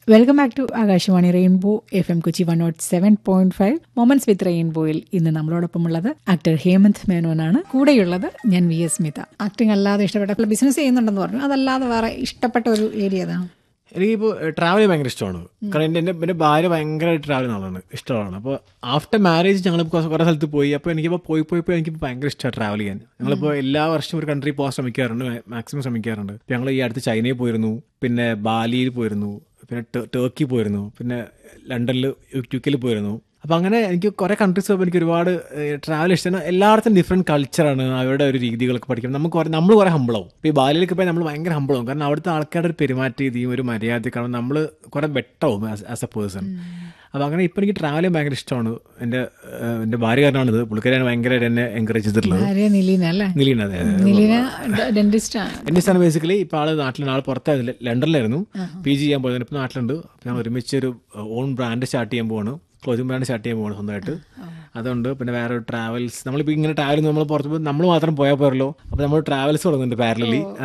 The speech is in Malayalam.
welcome back to Akashvani Rainbow F M Kochi one naught seven point five moments with റെയിൻബോയിൽ ഇന്ന് നമ്മളോടൊപ്പമുള്ളത് ആക്ടർ ഹേമന്ത് മേനോനാണ് കൂടെയുള്ളത് ഞാൻ വി എസ് സ്മിത ആക്ടിങ് അല്ലാതെ ഇഷ്ടപ്പെട്ട ബിസിനസ് ചെയ്യുന്നുണ്ടെന്ന് പറഞ്ഞു അതല്ലാതെ വേറെ ഇഷ്ടപ്പെട്ട ഒരു ഏരിയ ഏതാണ് എനിക്കിപ്പോൾ ട്രാവൽ ഭയങ്കര ഇഷ്ടമാണ് കാരണം എൻ്റെ എൻ്റെ എൻ്റെ ഭാര്യ ഭയങ്കരമായിട്ട് ട്രാവൽ ചെയ്യുന്ന ആളാണ് ഇഷ്ടമാണ് അപ്പോൾ ആഫ്റ്റർ മാരേജ് ഞങ്ങൾ കുറേ സ്ഥലത്ത് പോയി അപ്പോൾ എനിക്കിപ്പോൾ പോയി പോയി പോയി എനിക്ക് ഭയങ്കര ഇഷ്ടമാണ് ട്രാവൽ ചെയ്യാൻ ഞങ്ങളിപ്പോൾ എല്ലാ വർഷവും ഒരു കൺട്രി പോകാൻ ശ്രമിക്കാറുണ്ട് മാക്സിമം ശ്രമിക്കാറുണ്ട് ഇപ്പോൾ ഞങ്ങൾ ഈ അടുത്ത് ചൈനയിൽ പോയിരുന്നു പിന്നെ ബാലിയിൽ പോയിരുന്നു പിന്നെ ടർക്കി പോയിരുന്നു പിന്നെ ലണ്ടനിൽ യു കെയിൽ പോയിരുന്നു അപ്പോൾ അങ്ങനെ എനിക്ക് കുറേ കൺട്രീസ് പോകുമ്പോൾ എനിക്ക് ഒരുപാട് ട്രാവൽ ഇഷ്ടമാണ് എല്ലായിടത്തും ഡിഫറെൻറ്റ് കൾച്ചറാണ് അവരുടെ ഒരു രീതികളൊക്കെ പഠിക്കണം നമുക്ക് കുറേ നമ്മൾ കുറേ ഹമ്പിളാവും ഇപ്പോൾ ഈ ബാലിയിലൊക്കെ പോയി നമ്മൾ ഭയങ്കര ഹമ്പിളാവും കാരണം അവിടുത്തെ ആൾക്കാരുടെ ഒരു പെരുമാറ്റ രീതിയും ഒരു മര്യാദ കാരണം നമ്മൾ കുറേ ബെറ്റാവും ആസ് എ പേഴ്സൺ അപ്പോൾ അങ്ങനെ ഇപ്പോൾ എനിക്ക് ട്രാവൽ ചെയ്യാൻ ഭയങ്കര ഇഷ്ടമാണ് എൻ്റെ എൻ്റെ ഭാര്യ കാരണമാണിത് പുള്ളിക്കാരിയാണ് ഭയങ്കരമായിട്ട് എന്നെ എൻകറേജ് ചെയ്തിട്ടുള്ളത് ഭാര്യ നിലീന അല്ലേ നിലീന അതെ അതെ നിലീന ഡെന്റിസ്റ്റ് ആണ് എൻ്റെ സ്ഥാനം ബേസിക്കലി ഇപ്പോൾ ആള് നാട്ടിൽ ആൾ പുറത്തായിരുന്നു ലണ്ടനിലായിരുന്നു പി ജി ചെയ്യാൻ പോയത് ഇപ്പോൾ നാട്ടിലുണ്ട് അപ്പോൾ ഞാൻ ഒരുമിച്ച് ഒരു ഓൺ ബ്രാൻഡ് സ്റ്റാർട്ട് ചെയ്യാൻ പോവാണ് ക്ലോത്തിങ് ബ്രാൻഡ് സ്റ്റാർട്ട് ചെയ്യാൻ പോവാണ് സ്വന്തമായിട്ട് അതുകൊണ്ട് പിന്നെ വേറെ ട്രാവൽസ് നമ്മളിപ്പോൾ ഇങ്ങനെ ട്രാവൽ നമ്മൾ പുറത്ത് പോയി നമ്മൾ മാത്രം പോയാൽ പോരല്ലോ അപ്പോൾ നമ്മൾ ട്രാവൽസ് തുടങ്ങുന്നുണ്ട് പാരലി